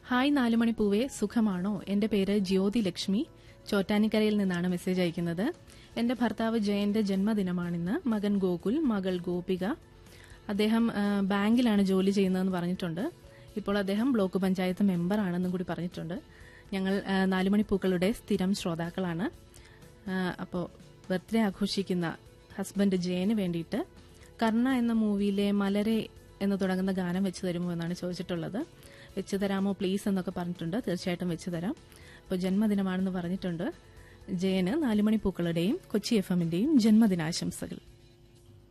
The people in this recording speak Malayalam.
ഹായ് നാലുമണി പൂവേ സുഖമാണോ എന്റെ പേര് ജ്യോതി ലക്ഷ്മി ചോറ്റാനിക്കരയിൽ നിന്നാണ് മെസ്സേജ് അയക്കുന്നത് എന്റെ ഭർത്താവ് ജയന്റെ ജന്മദിനമാണിന്ന് മകൻ ഗോകുൽ മകൾ ഗോപിക അദ്ദേഹം ആ, ബാങ്കിലാണ് ജോലി ചെയ്യുന്നതെന്ന് പറഞ്ഞിട്ടുണ്ട് ഇപ്പോൾ അദ്ദേഹം ബ്ലോക്ക് പഞ്ചായത്ത് മെമ്പറാണെന്നും കൂടി പറഞ്ഞിട്ടുണ്ട് ഞങ്ങൾ ആ, നാലുമണി പൂക്കളുടെ സ്ഥിരം ശ്രോതാക്കളാണ് അപ്പോൾ ബർത്ത്ഡേ ആഘോഷിക്കുന്ന ഹസ്ബൻഡ് ജയന് വേണ്ടിയിട്ട് കർണ എന്ന മൂവിയിലെ മലരെ എന്ന് തുടങ്ങുന്ന ഗാനം വെച്ച് തരുമോ എന്നാണ് ചോദിച്ചിട്ടുള്ളത് വെച്ച് തരാമോ പ്ലീസ് എന്നൊക്കെ പറഞ്ഞിട്ടുണ്ട് തീർച്ചയായിട്ടും വെച്ച് തരാം അപ്പോൾ ജന്മദിനമാണെന്ന് പറഞ്ഞിട്ടുണ്ട് ജയന് നാലുമണി പൂക്കളുടെയും കൊച്ചി എഫ് എമ്മിന്റെയും ജന്മദിനാശംസകൾ